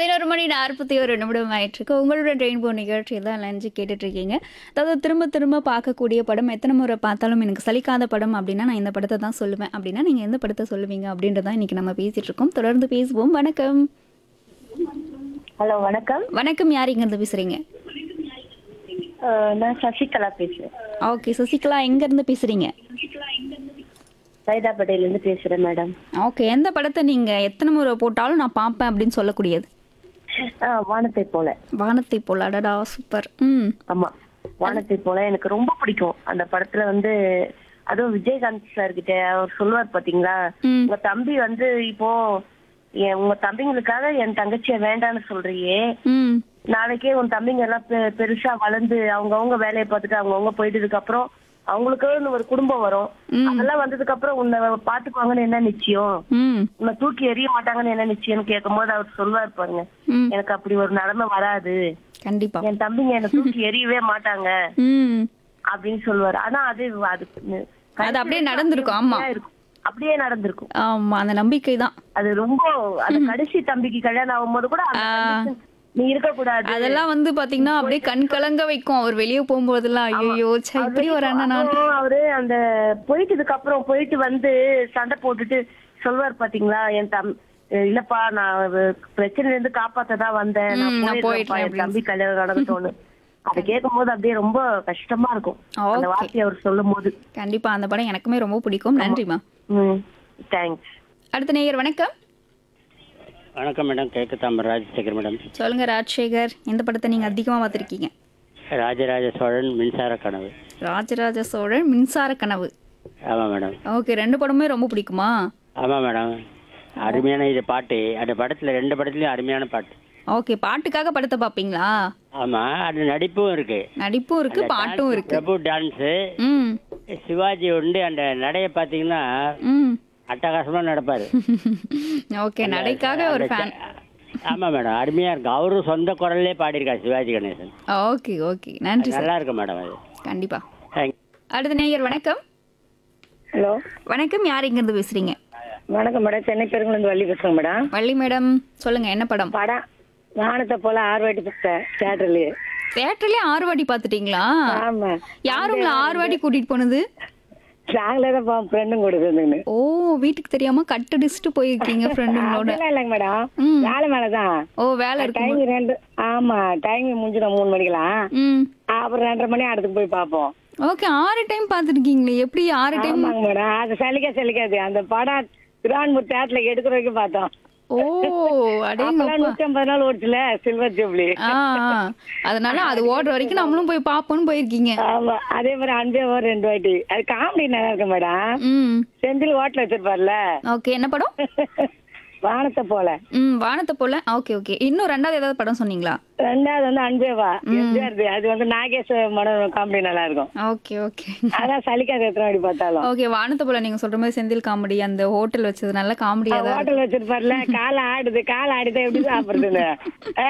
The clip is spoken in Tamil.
பதினோரு மணி நாற்பத்தி ஒரு நிமிடம் ஆயிட்டிருக்கு உங்களோட ரெயின்போ நிகழ்ச்சி தான் லஞ்சு கேட்டுட்டு இருக்கீங்க அதாவது திரும்ப திரும்ப பார்க்கக்கூடிய படம் எத்தனை முறை பார்த்தாலும் எனக்கு சலிக்காத படம் அப்படின்னா நான் இந்த படத்தை தான் சொல்லுவேன் அப்படின்னா நீங்கள் எந்த படத்தை சொல்லுவீங்க அப்படின்றதான் இன்னைக்கு நம்ம பேசிட்டு இருக்கோம் தொடர்ந்து பேசுவோம் வணக்கம் ஹலோ வணக்கம் வணக்கம் யார் இங்கேருந்து பேசுறீங்க அஹ் நான் சசிகலா பேசுறேன் ஓகே சசிகலா எங்கேருந்து பேசுறீங்க சைதாப்பேட்டையில இருந்து பேசுறேன் மேடம் ஓகே எந்த படத்தை நீங்கள் எத்தனை முறை போட்டாலும் நான் பார்ப்பேன் அப்படின்னு சொல்லக்கூடியது ஆஹ் வானத்தை போல வானத்தை போல அடடா சூப்பர் ம் ஆமா வானத்தை போல எனக்கு ரொம்ப பிடிக்கும் அந்த படத்துல வந்து அதுவும் விஜயகாந்த் சார் கிட்ட அவர் சொல்லுவார் பாத்தீங்களா ம் உங்க தம்பி வந்து இப்போ என் உங்க தம்பிங்களுக்காக என் தங்கச்சிய வேண்டான்னு சொல்றியே ம் நாளைக்கே உன் தம்பிங்க எல்லாம் பெ- பெருசா வளர்ந்து அவங்கவங்க வேலையை பார்த்துட்டு அவங்கவங்க போயிட்டதுக்கு அப்புறம் அவங்களுக்குன்னு ஒரு குடும்பம் வரும் ம். அதெல்லாம் வந்ததுக்கு அப்புறம் உன்னை பாத்துக்குவாங்கன்னு என்ன நிச்சயம் ம் உன்னை தூக்கி எறிய மாட்டாங்கன்னு என்ன நிச்சயம் கேட்கும் போது அவர் சொல்லுவார் பாருங்க ம் எனக்கு அப்படி ஒரு நிலைமை வராது கண்டிப்பா என் தம்பிங்க என்ன தூக்கி எறியவே மாட்டாங்க ம் அப்படின்னு சொல்லுவாரு ஆனா அது அது அது அப்படியே நடந்திருக்கும், ஆமா. இருக்கும். அப்படியே நடந்திருக்கும் ஆமா அந்த நம்பிக்கை தான் அது ரொம்ப அந்த கடைசி தம்பிக்கு கல்யாணம் ஆகும்போது கூட அந்த condition, நீ இருக்க கூடாது அதெல்லாம் வந்து பாத்தீங்கன்னா அப்படியே கண் கலங்க வைக்கும் அவர் வெளியே போகும்போதெல்லாம் ஐயோ ச்சே இப்படி ஒரு அண்ணன் நான் அப்புறம் அவரு அந்த போயிட்டதுக்கு அப்புறம் போயிட்டு வந்து சண்டை போட்டுட்டு சொல்வார் பாத்தீங்களா என் தம் இல்லப்பா நான் வ- பிரச்சனையில இருந்து காப்பாத்த தான் வந்தேன் நான் ம், நான் போயிடுறேன்ப்பா, போயிடுறேன் என் தம்பி கல்யாணம் நடக்கட்டும்னு அதை கேட்கும் போது அப்படியே ரொம்ப கஷ்டமா இருக்கும் அந்த Okay. வார்த்தையை அவர் சொல்லும் போது கண்டிப்பா அந்த படம் எனக்குமே ரொம்ப பிடிக்கும் நன்றிமா ம் தேங்க்ஸ் அடுத்த நேயர் வணக்கம் வணக்கம் மேடம் கேக்கு தாம்பரம் ராஜசேகர் மேடம் சொல்லுங்க ராஜசேகர் எந்த படத்தை நீங்க அதிகமா பார்த்திருக்கீங்க ராஜராஜ சோழன் மின்சார கனவு ராஜராஜ சோழன் மின்சார கனவு ஆமாம் மேடம் ஓகே ரெண்டு படமே ரொம்ப பிடிக்குமா ஆமாம் மேடம் அருமையான இது பாட்டு அந்த படத்தில் ரெண்டு படத்துலையும் அருமையான பாட்டு ஓகே பாட்டுக்காக படத்தை பார்ப்பீங்களா ஆமாம் அது நடிப்பும் இருக்கு நடிப்பும் இருக்கு பாட்டும் இருக்கு பிரபு டான்ஸு ம் சிவாஜி உண்டு அந்த நடையை பார்த்தீங்கன்னா ம் அட்டகாசமாக நடப்பார் ஓகே நடைக்காக ஒரு ஃபேன் ஆமாம் மேடம் அருமையாக இருக்கு அவரும் சொந்த குரல்லே பாடியிருக்கார் சிவாஜி கணேசன் ஓகே ஓகே நன்றி சார் நல்லா இருக்கு மேடம் அது கண்டிப்பா தேங்க் அடுத்த நேயர் வணக்கம் ஹலோ வணக்கம் யார் இங்கிருந்து பேசுறீங்க வணக்கம் மேடம் சென்னை பெருங்குளந்து வள்ளி பேசுறேன் மேடம் வள்ளி மேடம் சொல்லுங்க என்ன படம் படம் வானத்தை போல ஆறு வாட்டி பார்த்தேன் தியேட்டர்லயே தியேட்டர்லயே ஆறு வாட்டி பாத்துட்டீங்களா ஆமா யார் உங்களை ஆறு வாட்டி கூட்டிட்டு போனது நாங்களே தான் ஃப்ரெண்டும் கொடுக்குறதுன்னு ஓ வீட்டுக்கு தெரியாம கட்டு அடிச்சுட்டு போயிருக்கீங்க ஃப்ரெண்டுங்களோட அதெல்லாம் இல்லைங்க மேடம் ம். வேலை மேலதான் ஓ வேலை இருக்கு டைம் ரெண்டு ஆமா டைம் முடிஞ்சிடும் மூணு மணிக்கெல்லாம் ம் அப்புறம் ரெண்டரை மணி அடுத்துக்கு போய் பார்ப்போம் ஓகே ஆறு டைம் பாத்துருக்கீங்களே எப்படி ஆறு டைம் ஆமாங்க மேடம் அது சலிக்க சலிக்காது அந்த படம் திருவான்மூர் தேட்டர்ல எடுக்கிற வரைக்கும் பார்த்தோம் ஓ அப்பெல்லாம் அடேங்கப்பா நூத்தி ஐம்பது நாள் ஓடுச்சுல சில்வர் ஜூப்ளி ஆ ஆ. அதனால அது ஓடுற வரைக்கும் நம்மளும் போய் பாப்போம்னு போயிருக்கீங்க ஆமா அதே மாதிரி அன்பே ஒரு ரெண்டு வாட்டி அது காமெடி நல்லா இருக்கு மேடம் ம் செந்தில் ஹோட்டல் வச்சிருப்பார்ல ஓகே என்ன படம் வானத்தை போல ம் வானத்தை போல ஓகே ஓகே இன்னும் ரெண்டாவது ஏதாவது படம் சொன்னீங்களா ரெண்டாவது வந்து அன்பேவா எம்ஜிஆர் அது வந்து நாகேஷ் மடம் காமெடி நல்லா இருக்கும் ஓகே ஓகே அதான் சலிக்காத எத்தனை வாட்டி பார்த்தாலும் ஓகே வானத்தை போல நீங்க சொல்ற மாதிரி செந்தில் காமெடி அந்த ஹோட்டல் வச்சது நல்ல காமெடியா தான் ஹோட்டல் வச்சிருப்பார்ல காலை ஆடுது காலை ஆடிதான் எப்படி சாப்பிடுறதுன்னு